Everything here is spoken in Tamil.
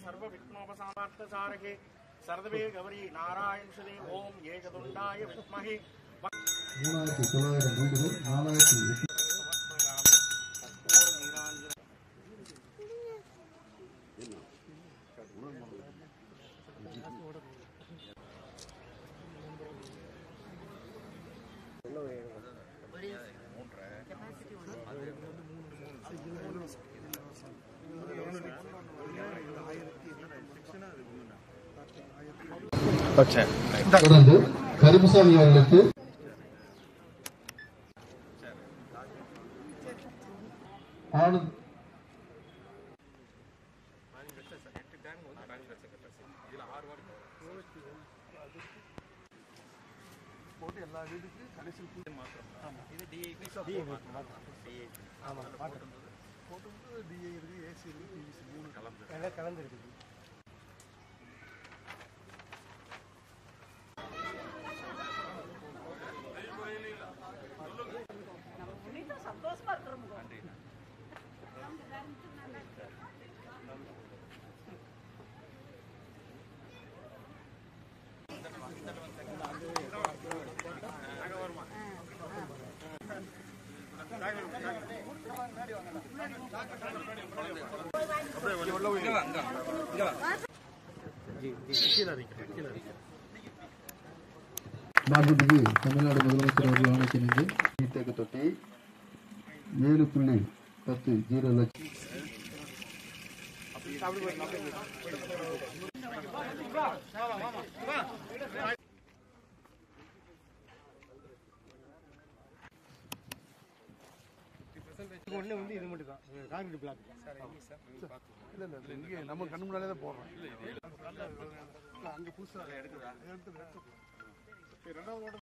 சர்வ விக்னோபசாமார்த்த சாரகே சர்வே கௌரி நாராயண சுதே ஓம் ஏகதுண்டாய வித்மஹே மூணாயிரத்தி தொள்ளாயிரம் வீடுகள் நாலாயிரத்தி எட்டு தொடர்ந்து கருப்புசாமி அவர்களுக்கு ஆனந்த் மாண்புமிகு தமிழ்நாடு முதலமைச்சர் அவர்கள் ஆணைக்கிணங்கு நீர்த்தேக்க தொட்டி ஏழு புள்ளி பத்து ஜீரோ லட்சம் ஒண்ணு வந்து இது மட்டும் தான் காங்கிரீட் பிளாக் இல்ல இல்ல இல்ல இங்கே நம்ம கண்ணு முன்னாலே தான் போடுறோம் இல்ல, அங்க புதுசா எடுக்குதா எடுத்து ரெண்டாவது